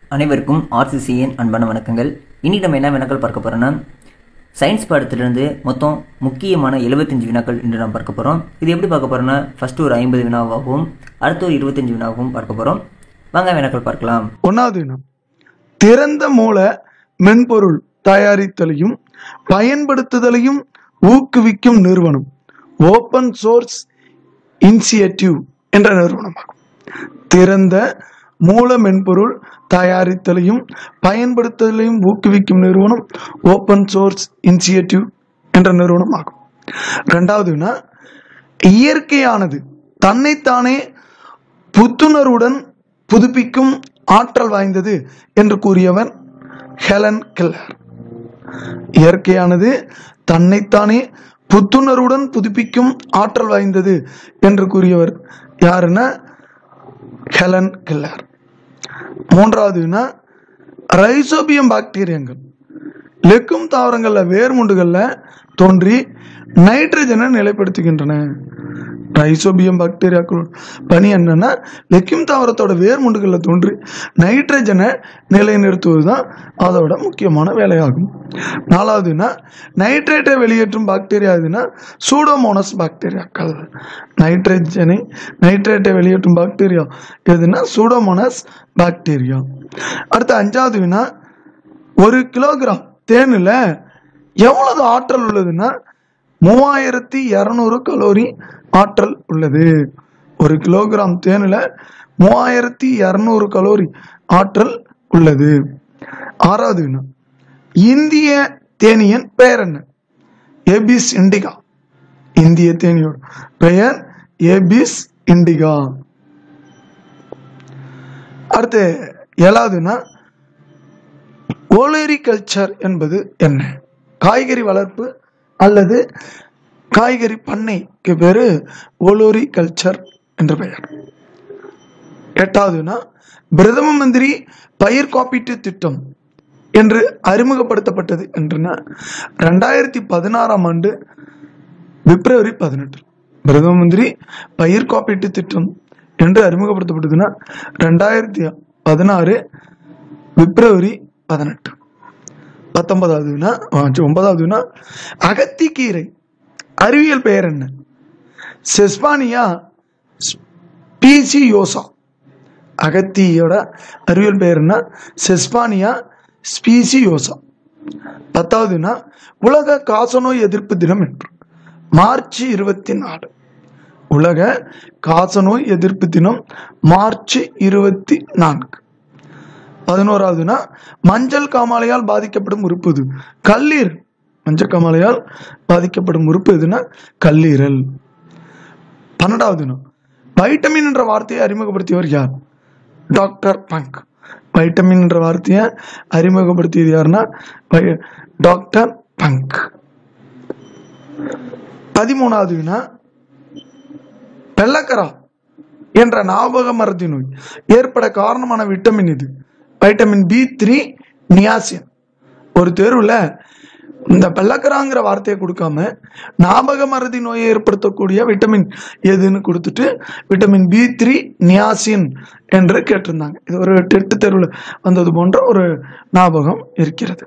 அனைவருக்கும் ஆர்சிசியின் அன்பான வணக்கங்கள் இனி நம்ம என்ன வினாக்கள் பார்க்க போறோம்னா சயின்ஸ் பாடத்திலிருந்து மொத்தம் முக்கியமான 75 வினாக்கள் இன்று நாம் பார்க்க போறோம் இது எப்படி பார்க்க போறோம்னா ஃபர்ஸ்ட் ஒரு ஐம்பது வினாவாகவும் அடுத்து ஒரு இருபத்தஞ்சு வினாவாகவும் பார்க்க போறோம் வாங்க வினாக்கள் பார்க்கலாம் ஒன்றாவது வினா திறந்த மூல மென்பொருள் தயாரித்தலையும் பயன்படுத்துதலையும் ஊக்குவிக்கும் நிறுவனம் ஓப்பன் சோர்ஸ் இனிஷியேட்டிவ் என்ற நிறுவனமாகும் திறந்த மூல மென்பொருள் தயாரித்தலையும் பயன்படுத்துதலையும் ஊக்குவிக்கும் நிறுவனம் ஓப்பன் சோர்ஸ் இனிஷியேட்டிவ் என்ற நிறுவனமாகும் ரெண்டாவது வினா இயற்கையானது தன்னைத்தானே புத்துணர்வுடன் புதுப்பிக்கும் ஆற்றல் வாய்ந்தது என்று கூறியவர் ஹெலன் கெல்லர் இயற்கையானது தன்னைத்தானே புத்துணர்வுடன் புதுப்பிக்கும் ஆற்றல் வாய்ந்தது என்று கூறியவர் யாருன்னா ஹெலன் கெல்லர் மூன்றாவதுன்னா ரைசோபியம் பாக்டீரியங்கள் லெக்கும் தாவரங்கள்ல வேர்முண்டுகள்ல தோன்றி நைட்ரஜனை நிலைப்படுத்துகின்றன ரைசோபியம் பாக்டீரியாக்களோட பணி என்னன்னா லெக்கும் தாவரத்தோட வேர்முண்டுகளில் தோன்றி நைட்ரஜனை நிலைநிறுத்துவது தான் அதோட முக்கியமான வேலையாகும் நாலாவதுன்னா நைட்ரேட்டை வெளியேற்றும் பாக்டீரியா எதுனா சூடோமோனஸ் பாக்டீரியாக்கள் நைட்ரஜனை நைட்ரேட்டை வெளியேற்றும் பாக்டீரியா எதுனா சூடோமோனஸ் பாக்டீரியா அடுத்து அஞ்சாவது வினா ஒரு கிலோகிராம் தேனில் எவ்வளவு ஆற்றல் உள்ளதுன்னா மூவாயிரத்தி இரநூறு கலோரி ஆற்றல் உள்ளது ஒரு கிலோகிராம் தேனில் மூவாயிரத்தி இரநூறு கலோரி ஆற்றல் உள்ளது ஆறாவது வினா இந்திய தேனியன் பெயர் என்ன ஏபிஸ் இண்டிகா இந்திய தேனியோட பெயர் ஏபிஸ் இண்டிகா அடுத்து ஏழாவதுன்னா ஓலேரிகல்ச்சர் என்பது என்ன காய்கறி வளர்ப்பு அல்லது காய்கறி பண்ணைக்கு பேரு ஓலோரி கல்ச்சர் என்ற பெயர் எட்டாவதுனா பிரதம மந்திரி பயிர் காப்பீட்டு திட்டம் என்று அறிமுகப்படுத்தப்பட்டது என்றுனா ரெண்டாயிரத்தி பதினாறாம் ஆண்டு பிப்ரவரி பதினெட்டு பிரதம மந்திரி பயிர் காப்பீட்டு திட்டம் என்று அறிமுகப்படுத்தப்பட்டதுன்னா ரெண்டாயிரத்தி பதினாறு பிப்ரவரி பதினெட்டு பத்தொன்பதாவதுனா ஒன்பதாவதுனா அகத்திக்கீரை அறிவியல் பெயர் என்ன செஸ்பானியா ஸ்பீசியோசா அகத்தியோட அறிவியல் பெயர் என்ன செஸ்பானியா ஸ்பீசியோசா பத்தாவதுனா உலக காசநோய் எதிர்ப்பு தினம் என்று மார்ச் இருபத்தி நாலு உலக காசநோய் எதிர்ப்பு தினம் மார்ச் இருபத்தி நான்கு பதினோராவதுனா மஞ்சள் காமாலையால் பாதிக்கப்படும் உறுப்பு இது கல்லீரல் மஞ்சள் காமாலையால் பாதிக்கப்படும் உறுப்பு எதுனா கல்லீரல் பன்னெண்டாவதுனா வைட்டமின் என்ற வார்த்தையை அறிமுகப்படுத்தியவர் யார் டாக்டர் பங்க் வைட்டமின் என்ற வார்த்தையை அறிமுகப்படுத்தியது யாருன்னா வை- டாக்டர் பங்க் பதிமூணாவது வினா வெள்ளக்கரா என்ற ஞாபக மறதி நோய் ஏற்பட காரணமான விட்டமின் இது வைட்டமின் பி த்ரீ நியாசின் ஒரு தேர்வுல இந்த பெல்லக்கராங்கிற வார்த்தையை கொடுக்காம ஞாபக மறதி நோயை ஏற்படுத்தக்கூடிய விட்டமின் எதுன்னு கொடுத்துட்டு விட்டமின் பி த்ரீ நியாசின் என்று கேட்டிருந்தாங்க இது ஒரு டெட்டு தேர்வில் வந்தது போன்ற ஒரு ஞாபகம் இருக்கிறது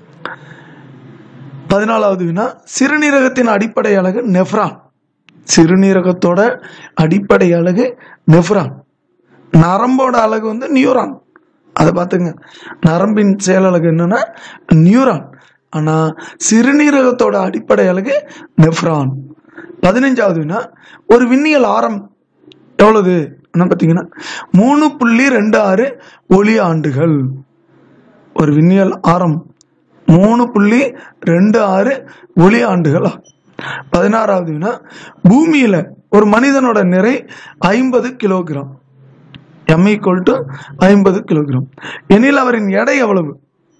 பதினாலாவது வினா சிறுநீரகத்தின் அடிப்படை அலகு நெஃப்ரான் சிறுநீரகத்தோட அடிப்படை அலகு நெஃப்ரான் நரம்போட அலகு வந்து நியூரான் அதை பார்த்துங்க நரம்பின் செயலழகு என்னன்னா நியூரான் ஆனா சிறுநீரகத்தோட அடிப்படை அலகு நெஃப்ரான் பதினஞ்சாவது வினா ஒரு விண்ணியல் ஆரம் எவ்வளவு என்ன பார்த்தீங்கன்னா மூணு புள்ளி ரெண்டு ஆறு ஒளி ஆண்டுகள் ஒரு விண்ணியல் ஆரம் மூணு புள்ளி ரெண்டு ஆறு ஒளி ஆண்டுகள் ஆகும். பதினாறாவது வினா பூமியில ஒரு மனிதனோட நிறை ஐம்பது கிலோகிராம் எம் ஈக்குவல் டு ஐம்பது கிலோகிராம் எனில் அவரின் எடை எவ்வளவு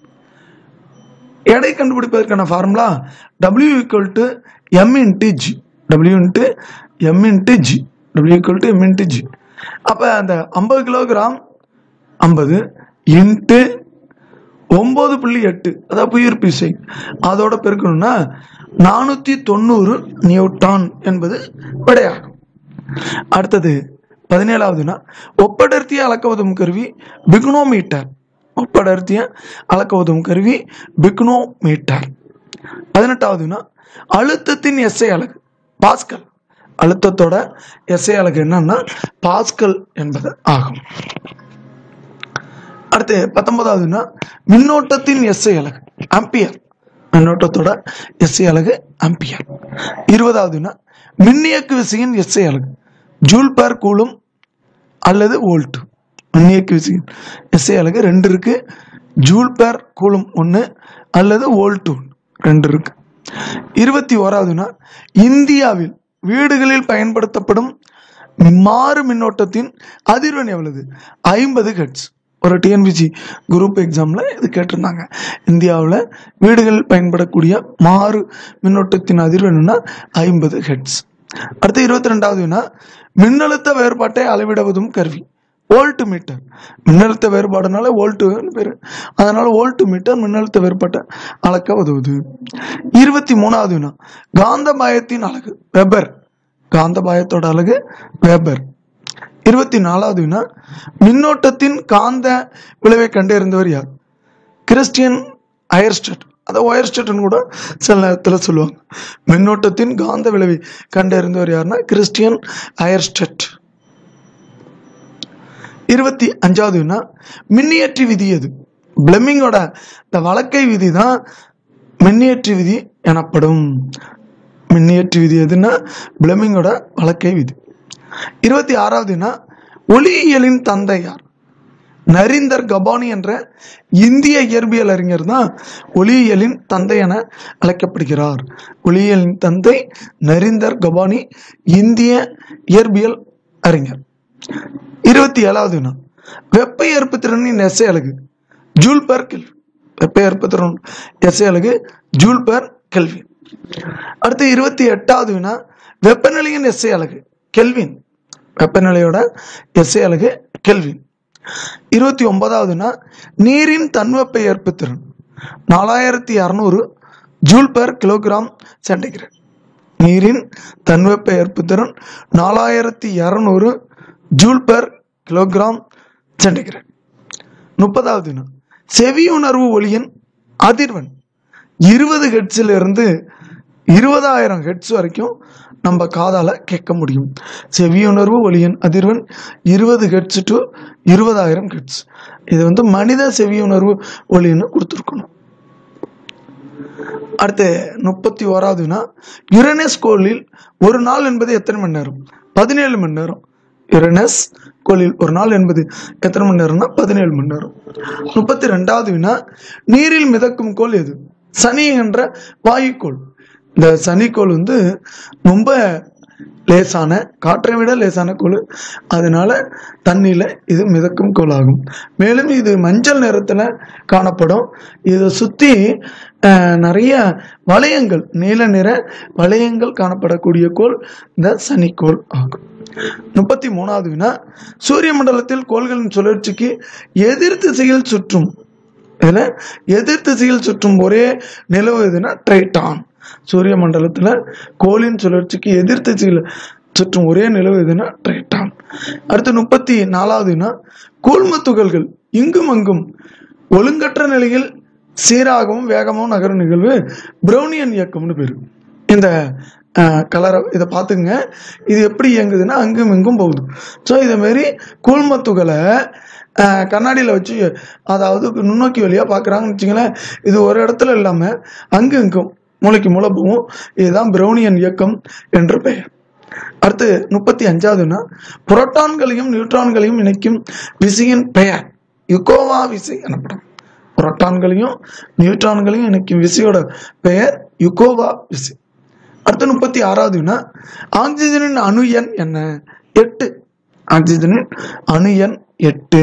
எடை கண்டுபிடிப்பதற்கான formula W equal to M into G W into M into G W equal to M into G அப்போ அந்த ஐம்பது கிலோகிராம் ஐம்பது இன்ட்டு ஒம்பது புள்ளி எட்டு அதாவது புயிர் பிசை அதோட பெருக்கணும்னா நானூற்றி தொண்ணூறு நியூட்டான் என்பது விடையாகும் அடுத்தது பதினேழாவதுனா ஒப்படர்த்தியை அளக்க உதவும் கருவி பிக்னோமீட்டர் ஒப்படர்த்திய அளக்க உதவும் கருவி பிக்னோ மீட்டர் பதினெட்டாவது வினா அழுத்தத்தின் எஸ்ஐ அலகு பாஸ்கல் அழுத்தத்தோட எஸ்ஐ அலகு என்னன்னா பாஸ்கல் என்பது ஆகும் அடுத்து பத்தொன்பதாவது வினா மின்னோட்டத்தின் எஸ்ஐ அலகு ஆம்பியர் மின்னோட்டத்தோட எஸ்ஐ அலகு ஆம்பியர் இருபதாவது வினா மின்னியக்கு விசையின் எஸ்ஐ அலகு ஜூல் பேர் கூலும் அல்லது வோல்ட் மின்னியக்கு விசையின் எஸ்ஐ அலகு ரெண்டு இருக்கு ஜூல் பேர் கூலும் ஒன்று அல்லது வோல்ட் ஒன்று ரெண்டு இருக்கு இருபத்தி ஓராவது வினா இந்தியாவில் வீடுகளில் பயன்படுத்தப்படும் மாறு மின்னோட்டத்தின் அதிர்வெண் எவ்வளவு ஐம்பது ஹெட்ஸ் ஒரு டிஎன்பிசி குரூப் எக்ஸாமில் இது கேட்டிருந்தாங்க இந்தியாவில் வீடுகளில் பயன்படக்கூடிய மாறு மின்னோட்டத்தின் அதிர்வெண்னா ஐம்பது ஹெட்ஸ் அடுத்து இருபத்தி ரெண்டாவது வினா மின்னழுத்த வேறுபாட்டை அளவிடுவதும் கருவி வோல்ட் மீட்டர் மின்னழுத்த வேறுபாடுனால வோல்ட்டுன்னு பேர் அதனால வோல்ட் மீட்டர் மின்னழுத்த வேறுபாட்டை அளக்க உதவுது இருபத்தி மூணாவது வினா காந்தபாயத்தின் அலகு வெபர் காந்தபாயத்தோட அலகு வெபர் இருபத்தி நாலாவது வினா மின்னோட்டத்தின் காந்த விளைவை கண்டறிந்தவர் யார் கிறிஸ்டியன் அயர்ஸ்டட் அதை ஒயர்ஸ்டட்னு கூட சில நேரத்தில் சொல்லுவாங்க மின்னோட்டத்தின் காந்த விளைவை கண்டறிந்தவர் யாருன்னா கிறிஸ்டியன் அயர்ஸ்டட் இருபத்தி அஞ்சாவது வினா மின்னியற்றி விதி எது பிளெமிங்கோட இந்த வழக்கை விதி தான் மின்னியற்றி விதி எனப்படும் மின்னியற்றி விதி எதுன்னா பிளெமிங்கோட வழக்கை விதி இருபத்தி ஆறாவது வினா ஒளியியலின் தந்தை யார் நரீந்தர் கபானி என்ற இந்திய இயற்பியல் அறிஞர் தான் ஒளியியலின் தந்தை என அழைக்கப்படுகிறார் ஒளியியலின் தந்தை நரீந்தர் கபானி இந்திய இயற்பியல் அறிஞர் இருபத்தி ஏழாவது வினா வெப்ப ஏற்பு திறனின் எஸ்ஐ அலகு ஜூல் பெர் கெல்வி வெப்ப ஏற்பு திறன் எஸ்ஐ அலகு ஜூல் பெர் கெல்வி அடுத்து இருபத்தி எட்டாவது வினா வெப்பநிலையின் எஸ்ஐ அலகு கெல்வின் வெப்பநிலையோட எஸ்ஐ அலகு கெல்வின் இருபத்தி ஒன்பதாவதுனா நீரின் தன்வெப்ப ஏற்பு திறன் நாலாயிரத்தி அறநூறு ஜூல் பெர் கிலோகிராம் சென்டிகிரேட் நீரின் தன்வெப்ப ஏற்பு திறன் நாலாயிரத்தி இரநூறு ஜூல் பெர் கிலோகிராம் சென்டிகிரேட் முப்பதாவது வினா செவி உணர்வு ஒளியின் அதிர்வெண் இருபது ஹெட்ஸில் இருந்து இருபதாயிரம் ஹெட்ஸ் வரைக்கும் நம்ம காதால கேட்க முடியும் செவியுணர்வு ஒளியின் அதிர்வெண் இருபது ஹெட்ஸ் டு இருபதாயிரம் ஹெட்ஸ் இது வந்து மனித செவியுணர்வு ஒளின்னு கொடுத்துருக்கணும் அடுத்து முப்பத்தி ஓராவது வினா யுரேனஸ் கோளில் ஒரு நாள் என்பது எத்தனை மணி நேரம் பதினேழு மணி நேரம் யுரேனஸ் கோளில் ஒரு நாள் என்பது எத்தனை மணி நேரம்னா பதினேழு மணி நேரம் முப்பத்தி ரெண்டாவது வினா நீரில் மிதக்கும் கோள் எது சனி என்ற வாயுக்கோள் இந்த சனிக்கோள் வந்து ரொம்ப லேசான காற்றை விட லேசான கோள் அதனால தண்ணியில் இது மிதக்கும் கோள் ஆகும் மேலும் இது மஞ்சள் நிறத்தில் காணப்படும் இதை சுற்றி நிறைய வளையங்கள் நீல நிற வளையங்கள் காணப்படக்கூடிய கோள் இந்த சனிக்கோள் ஆகும் முப்பத்தி மூணாவது வினா சூரிய மண்டலத்தில் கோள்களின் சுழற்சிக்கு எதிர் திசையில் சுற்றும் இதில் எதிர் திசையில் சுற்றும் ஒரே நிலவு எதுனா ட்ரைட்டான் சூரிய மண்டலத்தில் கோளின் சுழற்சிக்கு எதிர் திசையில் சுற்றும் ஒரே நிலவு எதுனா ட்ரைட்டான் அடுத்து முப்பத்தி நாலாவதுனா கூழ்ம துகள்கள் இங்கும் அங்கும் ஒழுங்கற்ற நிலையில் சீராகவும் வேகமாகவும் நகரும் நிகழ்வு பிரௌனியன் இயக்கம்னு பேர் இந்த கலரை இதை பார்த்துங்க இது எப்படி இயங்குதுன்னா அங்கும் இங்கும் போகுது ஸோ இதேமாரி கூழ்ம துகளை கண்ணாடியில் வச்சு அதாவது நுண்ணோக்கி வழியாக பார்க்குறாங்கன்னு வச்சுங்களேன் இது ஒரு இடத்துல இல்லாமல் அங்கும் இங்கும் மூளைக்கு மூளை போகும் இதுதான் பிரௌனியன் இயக்கம் என்று பெயர் அடுத்து முப்பத்தி அஞ்சாவதுன்னா புரோட்டான்களையும் நியூட்ரான்களையும் இணைக்கும் விசையின் பெயர் யுகோவா விசை எனப்படும் புரோட்டான்களையும் நியூட்ரான்களையும் இணைக்கும் விசையோட பெயர் யுகோவா விசை அடுத்து முப்பத்தி ஆறாவதுன்னா ஆக்சிஜனின் அணு எண் என்ன எட்டு ஆக்சிஜனின் அணு எண் எட்டு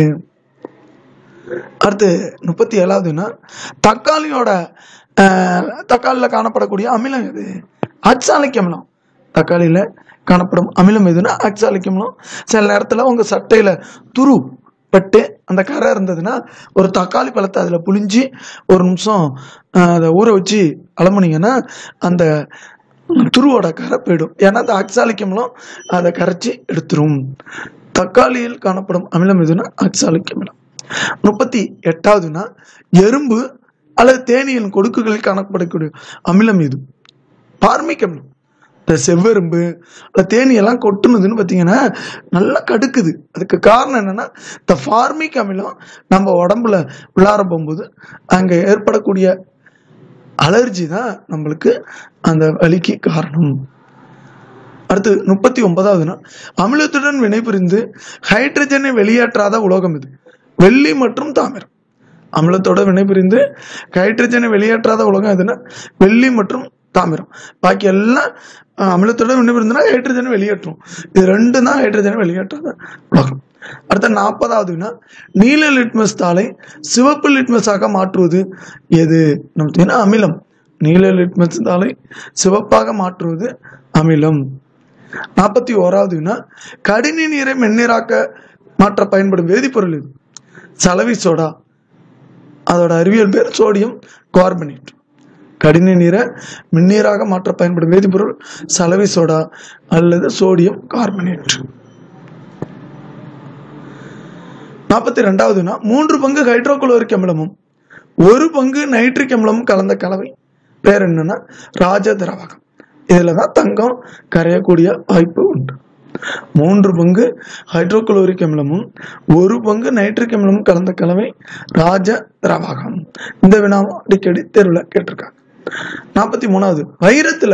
அடுத்து முப்பத்தி ஏழாவதுன்னா தக்காளியோட தக்காளியில் காணப்படக்கூடிய அமிலம் எது அச்சாலிக் அமிலம் தக்காளியில் காணப்படும் அமிலம் எதுனா அச்சாலிக் அமிலம் சில நேரத்தில் உங்கள் சட்டையில் துரு பட்டு அந்த கரை இருந்ததுன்னா ஒரு தக்காளி பழத்தை அதில் புழிஞ்சு ஒரு நிமிஷம் அதை ஊற வச்சு அலம்புனீங்கன்னா அந்த துருவோட கரை போயிடும் ஏன்னா அந்த அக்சாலிக் அமிலம் அதை கரைச்சி எடுத்துரும் தக்காளியில் காணப்படும் அமிலம் எதுனா அக்சாலிக் அமிலம் முப்பத்தி எட்டாவதுனா எறும்பு அல்லது தேனியின் கொடுக்குகளில் காணப்படக்கூடிய அமிலம் இது பார்மிக் அமிலம் இந்த செவ்வெரும்பு இல்லை தேனி எல்லாம் கொட்டுனதுன்னு பார்த்தீங்கன்னா நல்லா கடுக்குது அதுக்கு காரணம் என்னன்னா இந்த ஃபார்மிக் அமிலம் நம்ம உடம்புல உள்ளார போகும்போது அங்கே ஏற்படக்கூடிய அலர்ஜி தான் நம்மளுக்கு அந்த வலிக்கு காரணம் அடுத்து முப்பத்தி ஒன்பதாவதுனா அமிலத்துடன் வினைபுரிந்து ஹைட்ரஜனை வெளியேற்றாத உலோகம் இது வெள்ளி மற்றும் தாமிரம் அமிலத்தோட வினைபுரிந்து ஹைட்ரஜனை வெளியேற்றாத உலகம் எதுனா வெள்ளி மற்றும் தாமிரம் பாக்கி எல்லாம் அஹ், அமிலத்தோட வினைபுரிந்துனா ஹைட்ரஜனை வெளியேற்றும் இது ரெண்டு தான் ஹைட்ரஜனை வெளியேற்றாத உலகம் அடுத்த நாற்பதாவதுனா நீல லிட்மஸ் தாளை சிவப்பு லிட்மஸாக மாற்றுவது எது நம்ம பார்த்தீங்கன்னா அமிலம் நீல லிட்மஸ் தாளை சிவப்பாக மாற்றுவது அமிலம் நாற்பத்தி ஓராவதுனா கடினி நீரை மென்னீராக்க மாற்ற பயன்படும் வேதிப்பொருள் இது சலவி சோடா அதோட அறிவியல் பேர் சோடியம் கார்பனேட் கடின நீரை மின்னீராக மாற்ற பயன்படும் வேதிப்பொருள் சலவை சோடா அல்லது சோடியம் கார்பனேட் நாற்பத்தி ரெண்டாவதுனா மூன்று பங்கு ஹைட்ரோகுளோரிக் அமிலமும் ஒரு பங்கு நைட்ரிக் அமிலமும் கலந்த கலவை பேர் என்னன்னா ராஜ திராவகம் இதுல தான் தங்கம் கரையக்கூடிய வாய்ப்பு உண்டு மூன்று பங்கு ஹைட்ரோகுளோரிக் அமிலமும் ஒரு பங்கு நைட்ரிக் அமிலமும் கலந்த கலவை ராஜ திராவகம் இந்த வினாவும் அடிக்கடி தேர்வில் கேட்டிருக்காங்க நாற்பத்தி மூணாவது வைரத்துல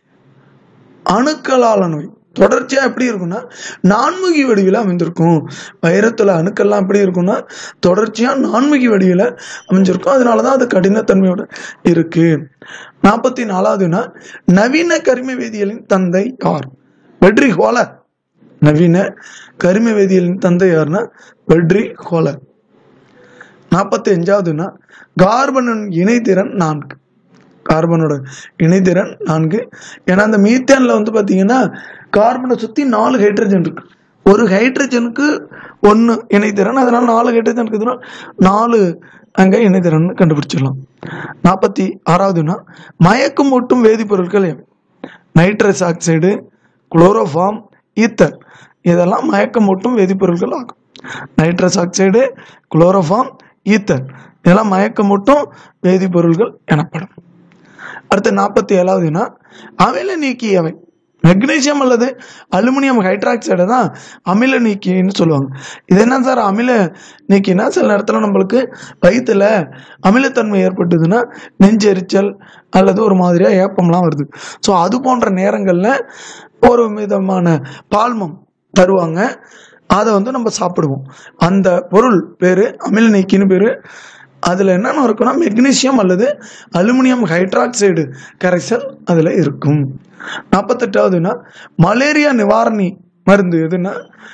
அணுக்களாலானவை தொடர்ச்சியா எப்படி இருக்கும்னா நான்முகி வடிவில் அமைந்திருக்கும் வைரத்துல அணுக்கள்லாம் எப்படி இருக்கும்னா தொடர்ச்சியா நான்முகி வடிவில் அமைஞ்சிருக்கும் அதனாலதான் அது கடினத்தன்மையோட இருக்கு நாற்பத்தி நாலாவதுனா நவீன கரிம வேதியியலின் தந்தை யார் வெட்ரி ஹோலர் நவீன கரிம வேதியியலின் தந்தை யாருன்னா வெட்ரி ஹோலர் நாற்பத்தி அஞ்சாவதுனா கார்பனின் இணைதிறன் நான்கு கார்பனோட இணைதிறன் நான்கு ஏன்னா அந்த மீத்தேன்ல வந்து பாத்தீங்கன்னா கார்பனை சுத்தி நாலு ஹைட்ரஜன் இருக்கு ஒரு ஹைட்ரஜனுக்கு ஒன்று இணைதிறன் அதனால நாலு ஹைட்ரஜன் இருக்குதுன்னா நாலு அங்கே இணைதிறன் கண்டுபிடிச்சிடலாம் நாற்பத்தி ஆறாவதுனா மயக்கம் மூட்டும் வேதிப்பொருட்கள் எவை நைட்ரஸ் ஆக்சைடு குளோரோஃபார்ம் ஈத்தர் இதெல்லாம் மயக்கமூட்டும் வேதிப்பொருட்கள் ஆகும் நைட்ரஸ் ஆக்சைடு குளோரோஃபார்ம் ஈத்தர் இதெல்லாம் மயக்கமூட்டும் வேதிப்பொருள்கள் எனப்படும் அடுத்து நாற்பத்தி ஏழாவதுனா அமில நீக்கியவை மெக்னீசியம் அல்லது அலுமினியம் ஹைட்ராக்சைடை தான் அமில நீக்கின்னு சொல்லுவாங்க இது என்ன சார் அமில நீக்கினா சில நேரத்தில் நம்மளுக்கு வயிற்றுல அமிலத்தன்மை ஏற்பட்டதுன்னா நெஞ்செரிச்சல் அல்லது ஒரு மாதிரியா ஏப்பம்லாம் வருது ஸோ அது போன்ற நேரங்களில் ஒரு விதமான பால்மம் தருவாங்க அதை வந்து நம்ம சாப்பிடுவோம் அந்த பொருள் பேர் அமில நீக்கின்னு பேர் அதில் என்னென்ன இருக்குன்னா மெக்னீசியம் அல்லது அலுமினியம் ஹைட்ராக்சைடு கரைசல் அதில் இருக்கும் நாற்பத்தெட்டாவதுன்னா மலேரியா நிவாரணி மருந்து எதுன்னா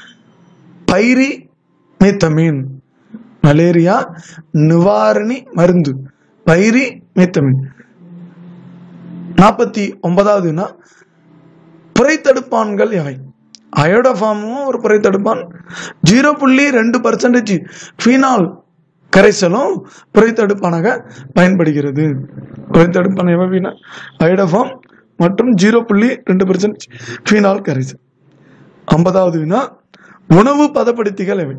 பைரி மெத்தமீன் மலேரியா நிவாரணி மருந்து பைரி மெத்தமீன் நாற்பத்தி ஒன்பதாவதுன்னா புரைத்தடுப்பான்கள் எவை அயோடோஃபார்மும் ஒரு புரைத்தடுப்பான் ஜீரோ புள்ளி ரெண்டு பர்சன்டேஜ் ஃபீனால் கரைசலும் புரைத்தடுப்பானாக பயன்படுகிறது புரைத்தடுப்பான் எவைனா அயோடோஃபார்ம் மற்றும் ஜீரோ புள்ளி ரெண்டு பர்சன்ட் ஃபீனால் கரைசல் ஐம்பதாவது வினா உணவு பதப்படுத்திகள் எவை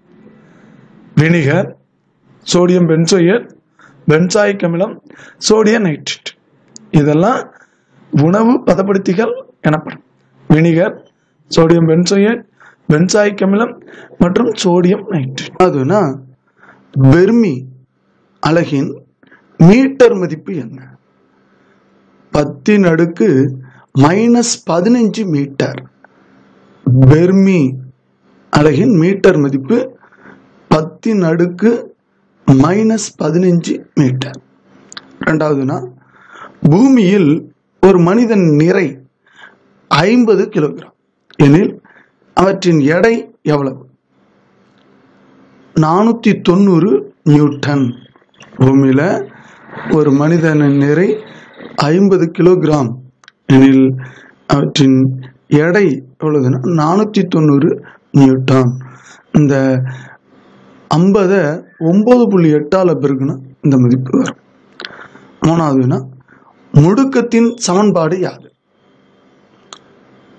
வினிகர் சோடியம் பென்சோயேட் பென்சாயிக் அமிலம் சோடியம் நைட்ரேட் இதெல்லாம் உணவு பதப்படுத்திகள் எனப்படும் வினிகர் சோடியம் பென்சோயேட் பென்சாயிக் அமிலம் மற்றும் சோடியம் நைட்ரேட் அதுனா வெர்மி அலகின் மீட்டர் மதிப்பு என்ன பத்தின் அடுக்கு மைனஸ் பதினஞ்சு மீட்டர் பெர்மி அலகின் மீட்டர் மதிப்பு பத்தின் அடுக்கு மைனஸ் பதினஞ்சு மீட்டர் ரெண்டாவதுனா பூமியில் ஒரு மனிதன் நிறை ஐம்பது கிலோகிராம் எனில் அவற்றின் எடை எவ்வளவு நானூற்றி தொண்ணூறு நியூட்டன் பூமியில் ஒரு மனிதனின் நிறை ஐம்பது கிலோகிராம் எனில் அவற்றின் எடை எவ்வளவுன்னா நானூற்றி தொண்ணூறு நியூட்டன் இந்த ஐம்பதை ஒம்பது புள்ளி எட்டால் பெருக்குன்னா இந்த மதிப்பு வரும் மூணாவதுன்னா முடுக்கத்தின் சமன்பாடு யாது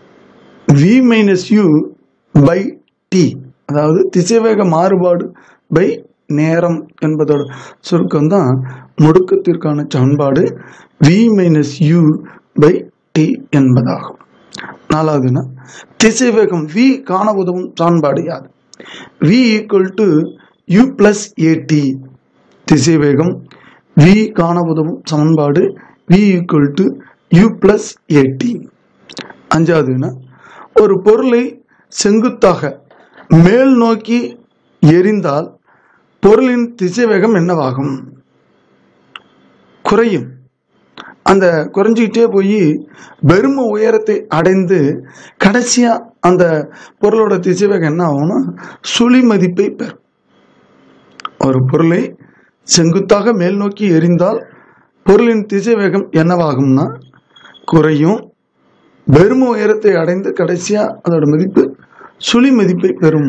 V minus U by T அதாவது திசைவேக மாறுபாடு பை நேரம் என்பதோட சுருக்கம் தான் முடுக்கத்திற்கான சமன்பாடு V minus U by T என்பதாகும் நாலாவதுனா திசைவேகம் வி காண உதவும் சமன்பாடு யாது V equal to U plus AT திசைவேகம் வி காண உதவும் சமன்பாடு V equal to U plus AT அஞ்சாவதுனா ஒரு பொருளை செங்குத்தாக மேல் நோக்கி எரிந்தால் பொருளின் திசைவேகம் என்னவாகும் குறையும் அந்த குறைஞ்சிக்கிட்டே போய் பெரும உயரத்தை அடைந்து கடைசியா அந்த பொருளோட திசைவேகம் என்ன ஆகும்னா சுழி மதிப்பை பெறும் ஒரு பொருளை செங்குத்தாக மேல் நோக்கி எரிந்தால் பொருளின் திசைவேகம் என்னவாகும்னா குறையும் பெரும உயரத்தை அடைந்து கடைசியா அதோட மதிப்பு சுழி மதிப்பை பெறும்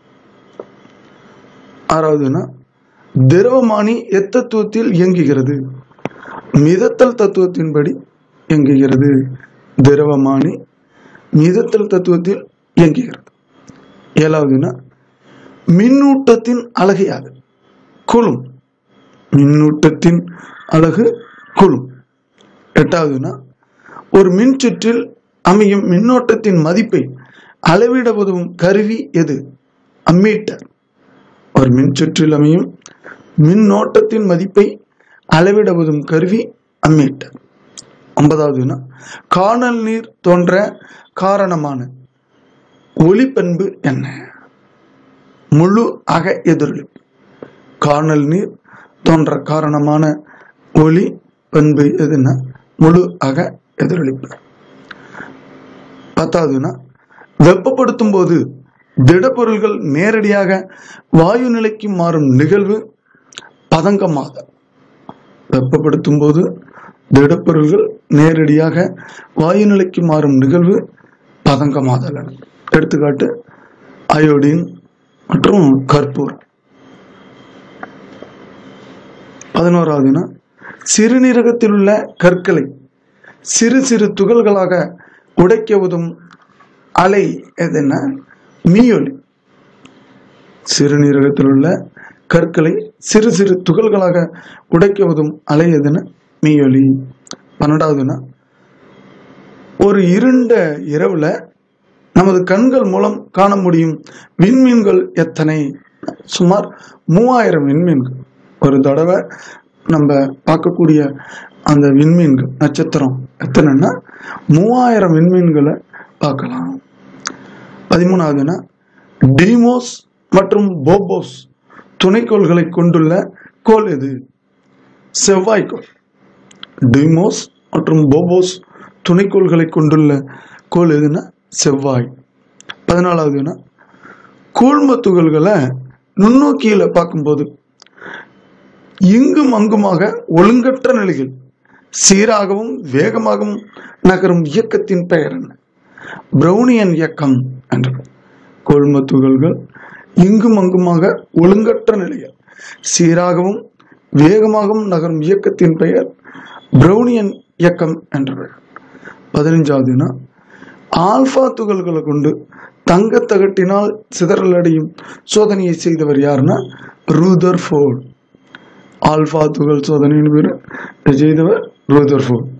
ஆறாவதுனா திரவமானி எத்தத்துவத்தில் இயங்குகிறது மிதத்தல் தத்துவத்தின்படி இயங்குகிறது திரவமானி மிதத்தல் தத்துவத்தில் இயங்குகிறது ஏழாவதுனா மின்னூட்டத்தின் அழகு யாது குழும் மின்னூட்டத்தின் அழகு குழும் எட்டாவதுனா ஒரு மின்சுற்றில் அமையும் மின்னோட்டத்தின் மதிப்பை அளவிட உதவும் கருவி எது அம்மீட்டர் ஒரு மின்சுற்றில் அமையும் மின்னோட்டத்தின் மதிப்பை அளவிட உதவும் கருவி அம்மீட்டர் ஒன்பதாவதுனா காணல் நீர் தோன்ற காரணமான ஒளிப்பண்பு என்ன முழு அக எதிரொலிப்பு காணல் நீர் தோன்ற காரணமான ஒளி பண்பு எதுன்னா முழு அக எதிரொலிப்பு பத்தாவதுனா வெப்பப்படுத்தும் போது திடப்பொருள்கள் நேரடியாக வாயு நிலைக்கு மாறும் நிகழ்வு பதங்கமாதல் வெப்பப்படுத்தும் போது திடப்பொருள்கள் நேரடியாக வாயு நிலைக்கு மாறும் நிகழ்வு பதங்கமாதல் எடுத்துக்காட்டு அயோடின் மற்றும் கற்பூரம் பதினோராவதுனா சிறுநீரகத்தில் உள்ள கற்களை சிறு சிறு துகள்களாக உடைக்க உதவும் அலை எதுன்னா மீயொலி சிறுநீரகத்தில் உள்ள கற்களை சிறு சிறு துகள்களாக உடைக்க உதவும் அலை எதுன்னா மீயொலி பன்னெண்டாவதுனா ஒரு இருண்ட இரவுல நமது கண்கள் மூலம் காண முடியும் விண்மீன்கள் எத்தனை சுமார் மூவாயிரம் விண்மீன்கள் ஒரு தடவை நம்ம பார்க்கக்கூடிய அந்த விண்மீன்கள் நட்சத்திரம் எத்தனைன்னா மூவாயிரம் விண்மீன்களை பார்க்கலாம் பதிமூணாவதுனா டீமோஸ் மற்றும் போபோஸ் துணைக்கோள்களை கொண்டுள்ள கோள் எது செவ்வாய்க்கோள் டீமோஸ் மற்றும் போபோஸ் துணைக்கோள்களை கொண்டுள்ள கோள் எதுன்னா செவ்வாய் பதினாலாவதுனா கூழ்ம துகள்களை நுண்ணோக்கியில பார்க்கும்போது இங்கும் அங்குமாக ஒழுங்கற்ற நிலையில் சீராகவும் வேகமாகவும் நகரும் இயக்கத்தின் பெயர் என்ன பிரௌனியன் இயக்கம் என்ற கூழ்ம துகள்கள் இங்கும் அங்குமாக ஒழுங்கற்ற நிலையில் சீராகவும் வேகமாகவும் நகரும் இயக்கத்தின் பெயர் பிரௌனியன் இயக்கம் என்ற பெயர் பதினஞ்சாவதுனா ஆல்பா துகள்களை கொண்டு தங்க தகட்டினால் சிதறல் அடையும் சோதனையை செய்தவர் யாருன்னா ரூதர் ஃபோர்ட் ஆல்பா துகள் சோதனையின் பேர் செய்தவர் ரூதர் ஃபோர்ட்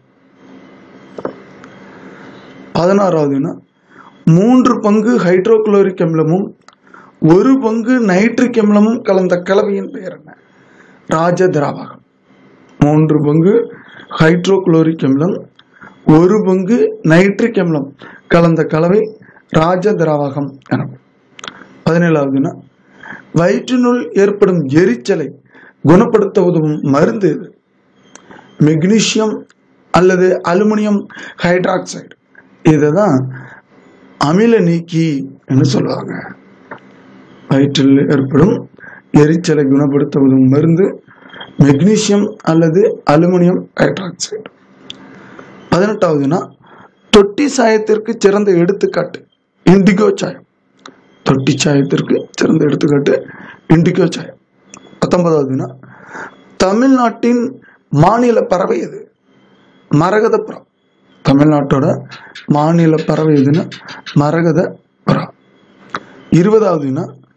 பதினாறாவதுனா மூன்று பங்கு ஹைட்ரோகுளோரிக் அமிலமும் ஒரு பங்கு நைட்ரிக் அமிலமும் கலந்த கலவையின் பெயர் என்ன ராஜ திராவகம் மூன்று பங்கு ஹைட்ரோகுளோரிக் அமிலம் ஒரு பங்கு நைட்ரிக் அமிலம் கலந்த கலவை ராஜ திராவகம் எனப்படும் பதினேழாவதுனா வயிற்றினுள் ஏற்படும் எரிச்சலை குணப்படுத்த உதவும் மருந்து எது மெக்னீசியம் அல்லது அலுமினியம் ஹைட்ராக்சைடு இதை தான் அமில நீக்கி என்று சொல்லுவாங்க வயிற்றில் ஏற்படும் எரிச்சலை குணப்படுத்த உதவும் மருந்து மெக்னீசியம் அல்லது அலுமினியம் ஹைட்ராக்சைடு பதினெட்டாவதுனா தொட்டி சாயத்திற்கு சிறந்த எடுத்துக்காட்டு இண்டிகோ சாயம் தொட்டி சாயத்திற்கு சிறந்த எடுத்துக்காட்டு இண்டிகோ சாயம் பத்தொன்பதாவதுனா தமிழ்நாட்டின் மாநில பறவை எது மரகத புறா தமிழ்நாட்டோட மாநில பறவை எதுன்னா மரகத புறா இருபதாவதுனா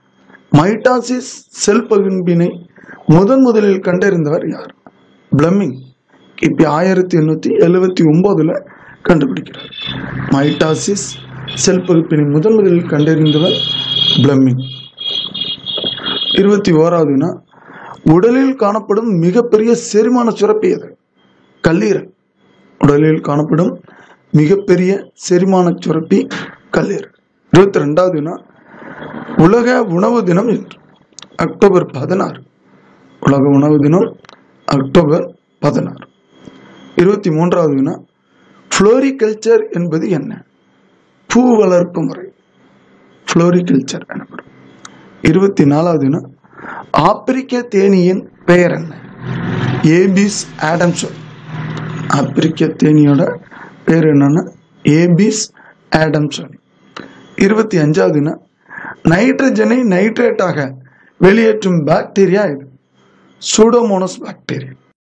மைட்டாசிஸ் செல் பகுப்பினை முதன் முதலில் கண்டறிந்தவர் யார் பிளம்மிங் கிபி ஆயிரத்தி எண்ணூற்றி எழுவத்தி ஒம்போதில் கண்டுபிடிக்கிறார் மைட்டாசிஸ் செல் பகுப்பினை முதன் முதலில் கண்டறிந்தவர் பிளம்மிங் இருபத்தி ஓராவதுனா உடலில் காணப்படும் மிகப்பெரிய செரிமான சுரப்பி எது கல்லீரல் உடலில் காணப்படும் மிகப்பெரிய செரிமான சுரப்பி கல்லீரல் இருபத்தி ரெண்டாவதுனா உலக உணவு தினம் என்று அக்டோபர் பதினாறு உலக உணவு தினம் அக்டோபர் பதினாறு இருபத்தி மூன்றாவது வினா ஃப்ளோரிகல்ச்சர் என்பது என்ன பூ வளர்ப்பு முறை ஃப்ளோரிகல்ச்சர் எனப்படும் இருபத்தி நாலாவது வினா ஆப்பிரிக்க தேனியின் பெயர் என்ன ஏபிஸ் ஆடம்சன் ஆப்பிரிக்க தேனியோட பேர் என்னன்னா ஏபிஸ் ஆடம்சன் இருபத்தி அஞ்சாவது வினா நைட்ரஜனை நைட்ரேட்டாக வெளியேற்றும் பாக்டீரியா இது சூடோமோனஸ் பாக்டீரியா